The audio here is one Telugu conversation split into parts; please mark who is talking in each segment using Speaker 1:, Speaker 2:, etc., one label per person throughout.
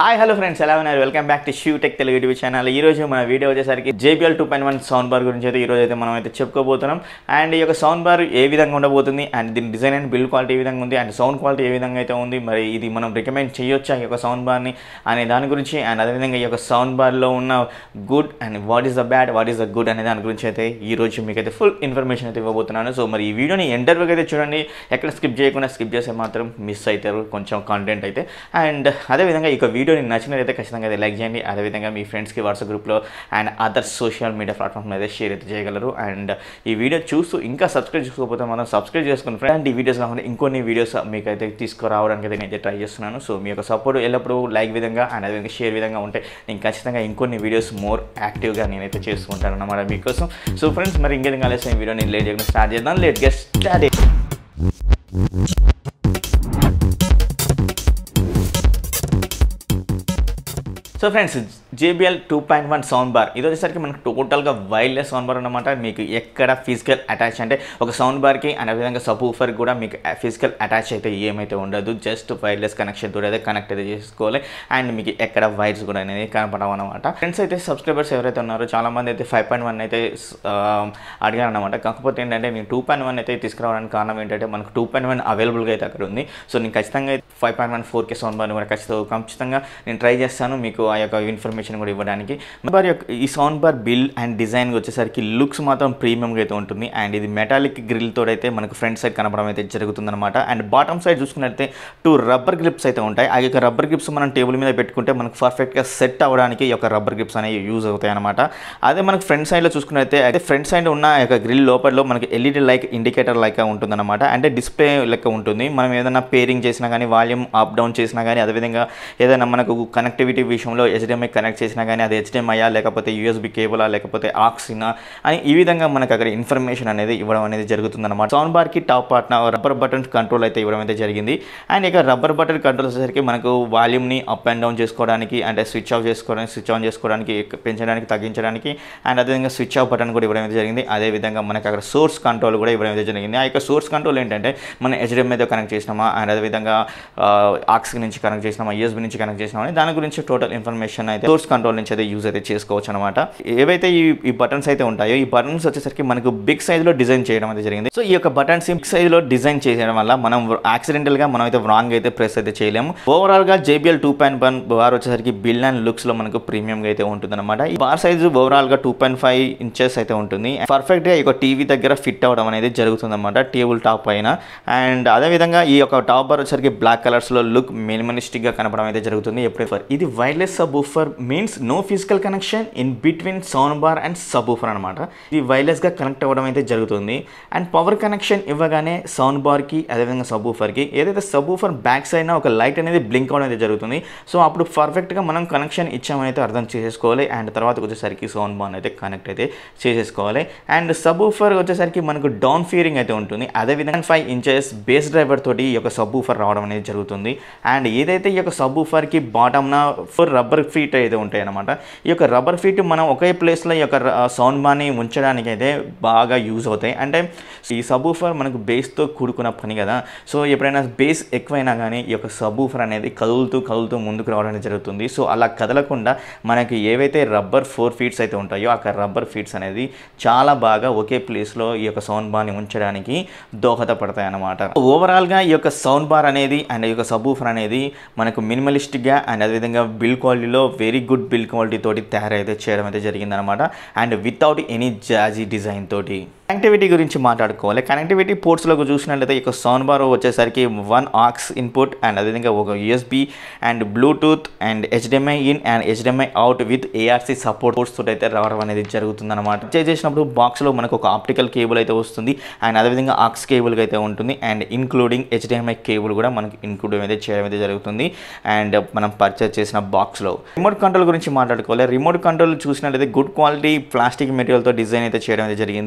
Speaker 1: హాయ్ హలో ఫ్రెండ్స్ ఎలా ఉన్నారు welcome back to shoe tech Telugu YouTube channel ఈ రోజు మన వీడియో వచ్చేసరికి JBL two point one sound bar గురించి అయితే ఈ రోజు అయితే మనం అయితే చెప్పుకోబోతున్నాం అండ్ ఈ యొక్క సౌండ్ బార్ ఏ విధంగా ఉండబోతుంది అండ్ దీని డిజైన్ అండ్ బిల్డ్ క్వాలిటీ ఏ విధంగా ఉంది అండ్ సౌండ్ క్వాలిటీ ఏ విధంగా అయితే ఉంది మరి ఇది మనం రికమెండ్ చేయొచ్చా ఈ యొక్క సౌండ్ బార్ని అనే దాని గురించి అండ్ అదేవిధంగా ఈ యొక్క సౌండ్ బార్లో ఉన్న good and what is the bad what is the good అనే దాని గురించి అయితే ఈ రోజు మీకు అయితే ఫుల్ ఇన్ఫర్మేషన్ అయితే ఇవ్వబోతున్నాను సో మరి ఈ వీడియోని ఎంటర్ వరకు అయితే చూడండి ఎక్కడ స్కిప్ చేయకుండా స్కిప్ చేస్తే మాత్రం మిస్ అవుతారు కొంచెం కాంటెంట్ అయితే అండ్ అదేవిధంగా ఈ యొక్క వీడియోని నచ్చినట్లయితే ఖచ్చితంగా అయితే లైక్ చేయండి అదేవిధంగా మీ ఫ్రెండ్స్కి వాట్సాప్ గ్రూప్లో అండ్ అదర్ సోషల్ మీడియా ప్లాట్ఫామ్లో అయితే షేర్ అయితే చేయగలరు అండ్ ఈ వీడియో చూస్తూ ఇంకా సబ్స్క్రైబ్ చేసుకోకపోతే మనం సబ్స్క్రైబ్ చేసుకుని ఫ్రెండ్ ఈ వీడియోస్ కాకుండా ఇంకొన్ని వీడియోస్ మీకు అయితే తీసుకురావడానికి అయితే నేను ట్రై చేస్తున్నాను సో మీ యొక్క సపోర్ట్ ఎల్లప్పుడూ లైక్ విధంగా అండ్ అదేవిధంగా షేర్ విధంగా ఉంటే నేను ఖచ్చితంగా ఇంకొన్ని వీడియోస్ మోర్ యాక్టివ్గా నేనైతే చేసుకుంటాను అన్నమాట మీకోసం సో ఫ్రెండ్స్ మరి ఇంకేం కలిసి ఈ వీడియో నేను లేట్ చేయకుండా స్టార్ట్ చేద్దాం let's get start so friends JBL two point one sound bar ఇది వచ్చేసరికి మనకు టోటల్గా వైర్లెస్ సౌండ్ బార్ అనమాట మీకు ఎక్కడ ఫిజికల్ అటాచ్ అంటే ఒక సౌండ్ బార్కి అండ్ అదేవిధంగా సబ్ ఊఫర్ కూడా మీకు ఫిజికల్ అటాచ్ అయితే ఏమైతే ఉండదు జస్ట్ వైర్లెస్ కనెక్షన్ తోటి అయితే కనెక్ట్ అయితే చేసుకోవాలి అండ్ మీకు ఎక్కడ వైర్స్ కూడా అనేది కనపడవు అనమాట ఫ్రెండ్స్ అయితే సబ్స్క్రైబర్స్ ఎవరైతే ఉన్నారో చాలా మంది అయితే ఫైవ్ పాయింట్ వన్ అయితే ఆ, అడిగారు అనమాట కాకపోతే ఏంటంటే నేను టూ పాయింట్ వన్ అయితే తీసుకురావడానికి కారణం ఏంటంటే మనకు టూ పాయింట్ వన్ అవైలబుల్గా అయితే అక్కడ ఉంది సో నేను ఖచ్చితంగా five point one four K sound బార్ని కూడా ఖచ్చితంగా ఖచ్చితంగా నేను ట్రై చేస్తాను మీకు ఆ యొక్క ఇన్ఫర్మేషన్ కూడా ఇవ్వడానికి బార్ యొక్క ఈ sound bar build and design వచ్చేసరికి లుక్స్ మాత్రం ప్రీమియంగా అయితే ఉంటుంది అండ్ ఇది మెటాలిక్ గ్రిల్ తోటి అయితే మనకు ఫ్రంట్ సైడ్ కనపడడం అయితే జరుగుతుందన్నమాట అండ్ బాటమ్ సైడ్ చూసుకున్నట్లయితే టూ రబ్బర్ గ్రిప్స్ అయితే ఉంటాయి ఆ యొక్క రబ్బర్ గ్రిప్స్ మనం టేబుల్ మీద పెట్టుకుంటే మనకు పర్ఫెక్ట్గా సెట్ అవ్వడానికి ఈ యొక్క రబ్బర్ గ్రిప్స్ అనేవి యూజ్ అవుతాయి అనమాట అదే మనకు ఫ్రంట్ సైడ్లో చూసుకున్నట్లయితే అయితే ఫ్రంట్ సైడ్ ఉన్న ఆ యొక్క గ్రిల్ లోపల మనకి ఎల్ఈడి లైక్ ఇండికేటర్ లైక్ ఉంటుందన్నమాట అంటే డిస్ప్లే లెక్క ఉంటుంది మనం ఏదైనా పేరింగ్ చేసినా కానీ వాల్యూమ్ అప్ డౌన్ చేసినా కానీ అదేవిధంగా ఏదైనా మనకు కనెక్టివిటీ విషయంలో హెచ్డిఎంఐ కనెక్ట్ చేసినా కానీ అది హెచ్డిఎంఐయా లేకపోతే యూఎస్బి కేబులా లేకపోతే ఆక్సినా అని ఈ విధంగా మనకు అక్కడ ఇన్ఫర్మేషన్ అనేది ఇవ్వడం అనేది జరుగుతుందన్నమాట సౌండ్ బార్కి టాప్ పార్ట్న రబ్బర్ బటన్ కంట్రోల్ అయితే ఇవ్వడం అయితే జరిగింది అండ్ ఇక రబ్బర్ బటన్ కంట్రోల్ వచ్చేసరికి మనకు వాల్యూమ్ని అప్ అండ్ డౌన్ చేసుకోవడానికి అంటే స్విచ్ ఆఫ్ చేసుకోవడానికి స్విచ్ ఆన్ చేసుకోవడానికి పెంచడానికి తగ్గించడానికి అండ్ అదేవిధంగా స్విచ్ ఆఫ్ బటన్ కూడా ఇవ్వడం అయితే జరిగింది అదేవిధంగా మనకి అక్కడ సోర్స్ కంట్రోల్ కూడా ఇవ్వడం అయితే జరిగింది ఆ యొక్క సోర్స్ కంట్రోల్ ఏంటంటే మనం హెచ్డిఎంఐతో కనెక్ట్ చేసినామా అండ్ అదేవిధంగా ఆక్స్ నుంచి కనెక్ట్ చేసినామా యూఎస్బి నుంచి కనెక్ట్ చేసినామా అని దాని గురించి టోటల్ ఇన్ఫర్మేషన్ అయితే సోర్స్ కంట్రోల్ నుంచి అయితే యూజ్ అయితే చేసుకోవచ్చు అనమాట ఏవైతే ఈ ఈ బటన్స్ అయితే ఉంటాయో ఈ బటన్స్ వచ్చేసరికి మనకు బిగ్ సైజ్లో డిజైన్ చేయడం అయితే జరిగింది సో ఈ యొక్క బటన్స్ బిగ్ సైజ్లో డిజైన్ చేయడం వల్ల మనం యాక్సిడెంటల్గా మనం అయితే రాంగ్ అయితే ప్రెస్ అయితే చేయలేము ఓవరాల్గా JBL two point one bar వచ్చేసరికి బిల్ అండ్ లుక్స్లో మనకు ప్రీమియంగా అయితే ఉంటుంది అనమాట ఈ బార్ సైజు ఓవరాల్గా టూ పాయింట్ ఫైవ్ ఇంచెస్ అయితే ఉంటుంది పర్ఫెక్ట్గా ఈ యొక్క టీవీ దగ్గర ఫిట్ అవ్వడం అనేది జరుగుతుంది అనమాట టేబుల్ టాప్ పైన అండ్ అదేవిధంగా ఈ యొక్క టాప్ బార్ వచ్చేసరికి బ్లాక్ కలర్స్లో లుక్ మినిమలిస్టిక్గా కనపడడం అయితే జరుగుతుంది ఎప్పుడైతే ఇది wireless subwoofer means no physical connection in between sound bar and subwoofer అనమాట ఇది వైర్లెస్గా కనెక్ట్ అవ్వడం అయితే జరుగుతుంది అండ్ పవర్ కనెక్షన్ ఇవ్వగానే సౌండ్ బార్కి అదేవిధంగా సబ్ ఊఫర్కి ఏదైతే సబ్ ఊఫర్ బ్యాక్ సైడ్ ఒక లైట్ అనేది బ్లింక్ అవ్వడం అయితే జరుగుతుంది సో అప్పుడు పర్ఫెక్ట్గా మనం కనెక్షన్ ఇచ్చామైతే అర్థం చేసేసుకోవాలి అండ్ తర్వాత వచ్చేసరికి సౌండ్ బార్ అయితే కనెక్ట్ అయితే చేసేసుకోవాలి అండ్ సబ్ ఊఫర్ వచ్చేసరికి మనకు డౌన్ ఫియరింగ్ అయితే ఉంటుంది అదేవిధంగా ఫైవ్ ఇంచెస్ బేస్ డ్రైవర్ తోటి ఈ యొక్క సబ్ ఊఫర్ రావడం అనేది జరుగుతుంది అండ్ ఏదైతే ఈ యొక్క సబ్ ఊఫర్కి బాటమ్న ఫోర్ రబ్బర్ ఫీట్ అయితే ఉంటాయి అనమాట ఈ యొక్క రబ్బర్ ఫీట్ మనం ఒకే ప్లేస్లో ఈ యొక్క సౌండ్ బార్ని ఉంచడానికి అయితే బాగా యూజ్ అవుతాయి అంటే ఈ సబ్ ఊఫర్ మనకు బేస్తో కూడుకున్న పని కదా సో ఎప్పుడైనా బేస్ ఎక్కువైనా కానీ ఈ యొక్క సబ్ ఊఫర్ అనేది కదులుతూ కదులుతూ ముందుకు రావడం అనేది జరుగుతుంది సో అలా కదలకుండా మనకి ఏవైతే రబ్బర్ ఫోర్ ఫీట్స్ అయితే ఉంటాయో ఆ రబ్బర్ ఫీట్స్ అనేది చాలా బాగా ఒకే ప్లేస్లో ఈ యొక్క సౌండ్ బార్ని ఉంచడానికి దోహదపడతాయి అన్నమాట ఓవరాల్గా ఈ యొక్క సౌండ్ బార్ అనేది అండ్ ఈ యొక్క సబ్ ఊఫర్ అనేది మనకు మినిమలిస్టిక్గా అండ్ అదేవిధంగా బిల్ క్వాలిటీలో వెరీ గుడ్ బిల్ క్వాలిటీ తోటి తయారైతే చేయడం అయితే జరిగిందనమాట and without any jazzy design తోటి కనెక్టివిటీ గురించి మాట్లాడుకోవాలి కనెక్టివిటీ పోర్ట్స్లోకి చూసినట్లయితే ఇక సౌండ్ బార్ వచ్చేసరికి వన్ ఆక్స్ ఇన్పుట్ అండ్ అదేవిధంగా ఒక USB and bluetooth and HDMI in and HDMI out with ARC support ports తోటి అయితే రావడం అనేది జరుగుతుందన్నమాట పర్చేజ్ చేసినప్పుడు బాక్స్లో మనకు ఒక ఆప్టికల్ కేబుల్ అయితే వస్తుంది అండ్ అదేవిధంగా ఆక్స్ కేబుల్ అయితే ఉంటుంది అండ్ ఇన్క్లూడింగ్ హెచ్డిఎంఐ కేబుల్ కూడా మనకి ఇన్క్లూడ్ అయితే చేయడం అయితే జరుగుతుంది అండ్ మనం పర్చేజ్ చేసిన బాక్స్లో రిమోట్ కంట్రోల్ గురించి మాట్లాడుకోవాలి రిమోట్ కంట్రోల్ చూసినట్లయితే గుడ్ క్వాలిటీ ప్లాస్టిక్ మెటీరియల్తో డిజైన్ అయితే చేయడం అయితే జరిగింది అండ్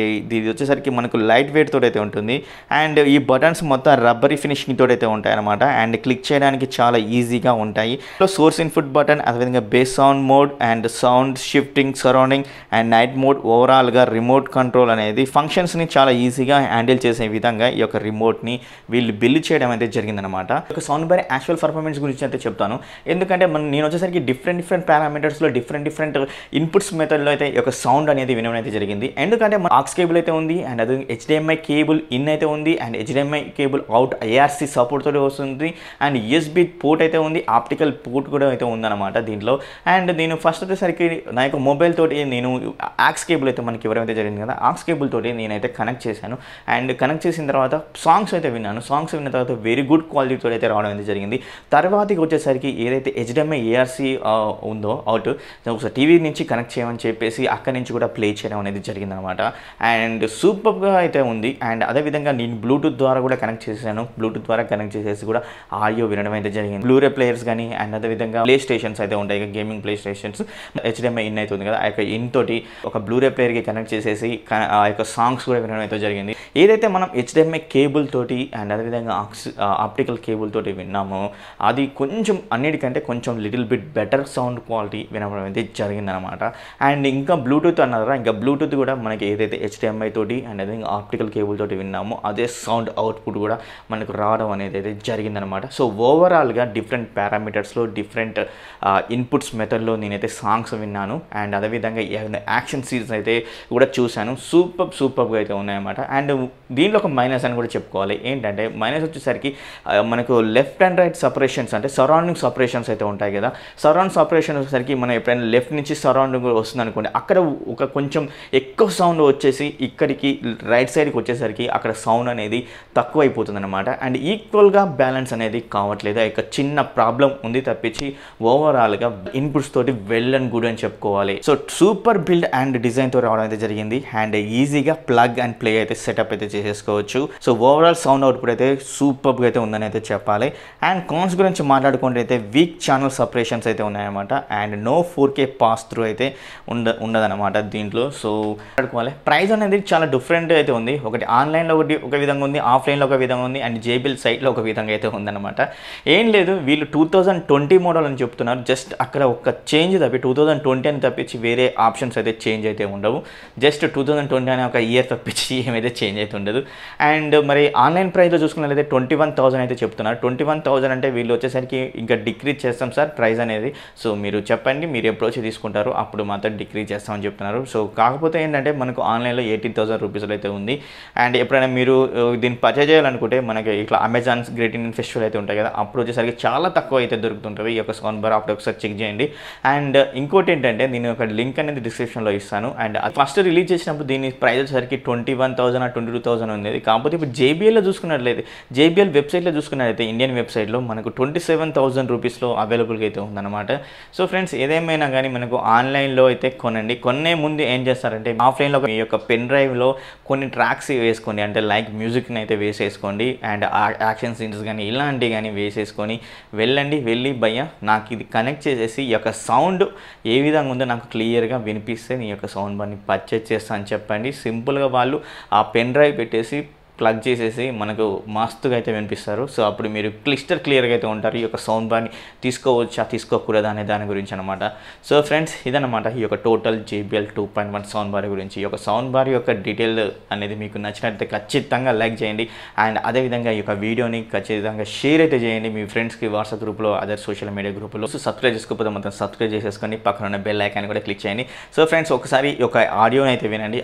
Speaker 1: ఇది వచ్చేసరికి మనకు లైట్ వెయిట్ తోటి అయితే ఉంటుంది అండ్ ఈ బటన్స్ మొత్తం రబ్బరీ ఫినిషింగ్ తోటి అయితే ఉంటాయి అనమాట అండ్ క్లిక్ చేయడానికి చాలా ఈజీగా ఉంటాయి సోర్స్ ఇన్పుట్ బటన్ అదేవిధంగా bass sound mode and sound shifting surrounding and night mode ఓవరాల్గా రిమోట్ కంట్రోల్ అనేది ఫంక్షన్స్ని చాలా ఈజీగా హ్యాండిల్ చేసే విధంగా ఈ యొక్క రిమోట్ని వీళ్ళు బిల్డ్ చేయడం అయితే జరిగిందనమాట ఒక సౌండ్ బార్ యాక్చువల్ పర్ఫార్మెన్స్ గురించి అయితే చెప్తాను ఎందుకంటే మన నేను వచ్చేసరికి డిఫరెంట్ డిఫరెంట్ పారామీటర్స్లో డిఫరెంట్ డిఫరెంట్ ఇన్పుట్స్ మెథడ్లో అయితే ఈ యొక్క సౌండ్ అనేది వినడం అయితే జరిగింది ఎందుకంటే మన ఆక్స్ కేబుల్ అయితే ఉంది అండ్ అది హెచ్డిఎంఐ కేబుల్ ఇన్ అయితే ఉంది and HDMI cable out IRC support తోటి వస్తుంది అండ్ యూఎస్బి పోర్ట్ అయితే ఉంది ఆప్టికల్ పోర్ట్ కూడా అయితే ఉందన్నమాట దీంట్లో అండ్ నేను ఫస్ట్ వచ్చేసరికి నా యొక్క మొబైల్ తోటి నేను ఆక్స్ కేబుల్ అయితే మనకి ఎవరైతే జరిగింది కదా ఆక్స్ కేబుల్ తోటి నేనైతే కనెక్ట్ చేశాను అండ్ కనెక్ట్ చేసిన తర్వాత సాంగ్స్ అయితే విన్నాను సాంగ్స్ విన్న తర్వాత వెరీ గుడ్ క్వాలిటీతో అయితే రావడం అయితే జరిగింది తర్వాతకి వచ్చేసరికి ఏదైతే హెచ్డిఎంఐ ఏఆర్సీ ఉందో అవుట్ ఒకసారి టీవీ నుంచి కనెక్ట్ చేయమని చెప్పేసి అక్కడి నుంచి కూడా ప్లే చేయడం అనేది జరిగిందనమాట అండ్ సూపర్గా అయితే ఉంది అండ్ అదేవిధంగా నేను బ్లూటూత్ ద్వారా కూడా కనెక్ట్ చేశాను బ్లూటూత్ ద్వారా కనెక్ట్ చేసేసి కూడా ఆడియో వినడం అయితే జరిగింది బ్లూరే ప్లేయర్స్ కానీ అండ్ అదేవిధంగా ప్లే స్టేషన్స్ అయితే ఉంటాయి gaming play stations HDMI in అవుతుంది కదా ఆ యొక్క ఇన్ తోటి ఒక బ్లూరే ప్లేయర్కి కనెక్ట్ చేసేసి క- ఆ యొక్క సాంగ్స్ కూడా వినడం అయితే జరిగింది ఏదైతే మనం హెచ్డిఎంఐ కేబుల్ తోటి అండ్ అదేవిధంగా ఆక్సి ఆప్టికల్ కేబుల్ తోటి విన్నామో అది కొంచెం అన్నిటికంటే కొంచెం little bit better sound quality వినడం అయితే జరిగిందనమాట అండ్ ఇంకా బ్లూటూత్ అన్నారా ఇంకా బ్లూటూత్ కూడా మనకి ఏదైతే హెచ్డిఎంఐ తోటి అండ్ అదే ఆప్టికల్ కేబుల్ తోటి విన్నామో అదే సౌండ్ అవుట్పుట్ కూడా మనకు రావడం అనేది అయితే జరిగిందనమాట సో ఓవరాల్గా డిఫరెంట్ పారామీటర్స్లో డిఫరెంట్ ఇన్పుట్స్ మెథడ్లో నేనైతే సాంగ్స్ విన్నాను అండ్ అదేవిధంగా యాక్షన్ సీన్స్ అయితే కూడా చూశాను సూపర్ సూపర్గా అయితే ఉన్నాయన్నమాట అండ్ దీంట్లో ఒక మైనస్ అని కూడా చెప్పుకోవాలి ఏంటంటే మైనస్ వచ్చేసరికి ఆ, మనకు లెఫ్ట్ అండ్ రైట్ సపరేషన్స్ అంటే సరౌండింగ్ సపరేషన్స్ అయితే ఉంటాయి కదా సరౌండ్ సపరేషన్ వచ్చేసరికి మనం ఎప్పుడైనా లెఫ్ట్ నుంచి సరౌండింగ్ వస్తుంది అనుకోండి అక్కడ ఒక కొంచెం ఎక్కువ సౌండ్ వచ్చేసి ఇక్కడికి రైట్ సైడ్కి వచ్చేసరికి అక్కడ సౌండ్ అనేది తక్కువ అయిపోతుంది అనమాట అండ్ ఈక్వల్గా బ్యాలెన్స్ అనేది కావట్లేదు ఆ యొక్క చిన్న ప్రాబ్లం ఉంది తప్పించి ఓవరాల్గా ఇన్పుట్స్ తోటి వెల్ అండ్ గుడ్ అని చెప్పుకోవాలి సో సూపర్ బిల్డ్ అండ్ డిజైన్తో రావడం అయితే జరిగింది అండ్ ఈజీగా ప్లగ్ అండ్ ప్లే అయితే సెటప్ అయితే చేసేసుకోవచ్చు సో ఓవరాల్ సౌండ్ అవుట్పుట్ అయితే సూపర్గా అయితే ఉందని అయితే చెప్పాలి అండ్ కాన్స్ గురించి మాట్లాడుకుంటే అయితే వీక్ ఛానల్ సపరేషన్స్ అయితే ఉన్నాయన్నమాట and no four K pass through అయితే ఉండ ఉండదన్నమాట దీంట్లో సో మాట్లాడుకోవాలి ప్రైస్ అనేది చాలా డిఫరెంట్ అయితే ఉంది ఒకటి ఆన్లైన్లో ఒకటి ఒక విధంగా ఉంది ఆఫ్లైన్లో ఒక విధంగా ఉంది అండ్ జేబిల్ సైట్లో ఒక విధంగా అయితే ఉందన్నమాట ఏం లేదు వీళ్ళు టూ థౌజండ్ ట్వంటీ మోడల్ అని చెప్తున్నారు జస్ట్ అక్కడ ఒక చేంజ్ తప్పి టూ థౌజండ్ ట్వంటీ అని తప్పించి వేరే ఆప్షన్స్ అయితే చేంజ్ అయితే ఉండవు జస్ట్ టూ థౌజండ్ ట్వంటీ అనే ఒక ఇయర్ తప్పించి ఏమైతే చేంజ్ అయితే ఉండదు అండ్ మరి ఆన్లైన్ ప్రైస్లో చూసుకున్నట్లయితే ట్వంటీ వన్ థౌసండ్ అయితే చెప్తున్నారు ట్వంటీ వన్ థౌసండ్ అంటే వీళ్ళు వచ్చేసరికి ఇంకా డిక్రీజ్ చేస్తాం సార్ ప్రైస్ అనేది సో మీరు చెప్పండి మీరు ఎప్పుడు వచ్చి తీసుకుంటారు అప్పుడు మాత్రం డిక్రీజ్ చేస్తామని చెప్తున్నారు సో కాకపోతే ఏంటంటే మనకు ఆన్లైన్లో ఎయిటీన్ థౌసండ్ రూపీస్లో అయితే ఉంది అండ్ ఎప్పుడైనా మీరు ఆ, దీన్ని పర్చేజ్ చేయాలనుకుంటే మనకి ఇట్లా అమెజాన్ గ్రేట్ ఇండియన్ ఫెస్టివల్ అయితే ఉంటాయి కదా అప్పుడు వచ్చేసరికి చాలా తక్కువ అయితే దొరుకుతుంటుంది ఈ యొక్క సౌండ్ బార్ అప్పుడు ఒకసారి చెక్ చేయండి అండ్ ఇంకోటి ఏంటంటే నేను ఒక లింక్ అనేది డిస్క్రిప్షన్లో ఇస్తాను అండ్ ఫస్ట్ రిలీజ్ చేసినప్పుడు దీని ప్రైస్ వచ్చేసరికి twenty one thousand twenty two thousand ఉండేది కాకపోతే ఇప్పుడు జేబీఎల్లో చూసుకున్నట్లయితే జేబీఎల్ వెబ్సైట్లో చూసుకున్నట్లయితే ఇండియన్ వెబ్సైట్లో మనకు ట్వంటీ సెవెన్ థౌసండ్ రూపీస్లో అవైలబుల్గా అయితే ఉందన్నమాట సో ఫ్రెండ్స్ ఏదేమైనా కానీ మనకు ఆన్లైన్లో అయితే కొనండి కొనే ముందు ఏం చేస్తారంటే ఆఫ్లైన్లో మీ యొక్క పెన్ డ్రైవ్లో కొన్ని ట్రాక్స్ వేసుకోండి అంటే లైక్ మ్యూజిక్ని అయితే వేసేసుకోండి అండ్ యాక్షన్ సీన్స్ కానీ ఇలాంటివి కానీ వేసేసుకొని వెళ్ళండి వెళ్ళి భయ్య నాకు ఇది కనెక్ట్ చేసేసి ఈ యొక్క సౌండ్ ఏ విధంగా ఉందో నాకు క్లియర్గా వినిపిస్తే నీ యొక్క సౌండ్ బార్ని పర్చేజ్ చేస్తా అని చెప్పండి సింపుల్గా వాళ్ళు ఆ పెన్ డ్రైవ్ పెట్టేసి ప్లగ్ చేసేసి మనకు మస్తుగా అయితే వినిపిస్తారు సో అప్పుడు మీరు క్లిస్టర్ క్లియర్గా అయితే ఉంటారు ఈ యొక్క సౌండ్ బార్ని తీసుకోవచ్చా తీసుకోకూడదా అనే దాని గురించి అనమాట సో ఫ్రెండ్స్ ఇదన్నమాట ఈ యొక్క total JBL two point one sound bar గురించి ఈ యొక్క సౌండ్ బార్ యొక్క డీటెయిల్ అనేది మీకు నచ్చినట్లయితే ఖచ్చితంగా లైక్ చేయండి అండ్ అదేవిధంగా ఈ యొక్క వీడియోని ఖచ్చితంగా షేర్ అయితే చేయండి మీ ఫ్రెండ్స్కి వాట్సాప్ గ్రూప్లో అదర్ సోషల్ మీడియా గ్రూప్లో సో సబ్స్క్రైబ్ చేసుకోకపోతే మొత్తం సబ్స్క్రైబ్ చేసేసుకొని పక్కన ఉన్న బెల్ ఐకాన్ కూడా క్లిక్ చేయండి సో ఫ్రెండ్స్ ఒకసారి ఈ యొక్క ఆడియోని అయితే వినండి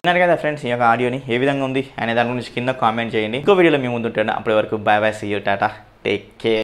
Speaker 1: విన్నారు కదా ఫ్రెండ్స్ ఈ యొక్క ఆడియోని ఏ విధంగా ఉంది అనే దాని గురించి కింద కామెంట్ చేయండి ఇంకో వీడియోలో మీ ముందు ఉంటాను అప్పటి వరకు బాయ్ బాయ్ సీ యూ టాటా టేక్ కేర్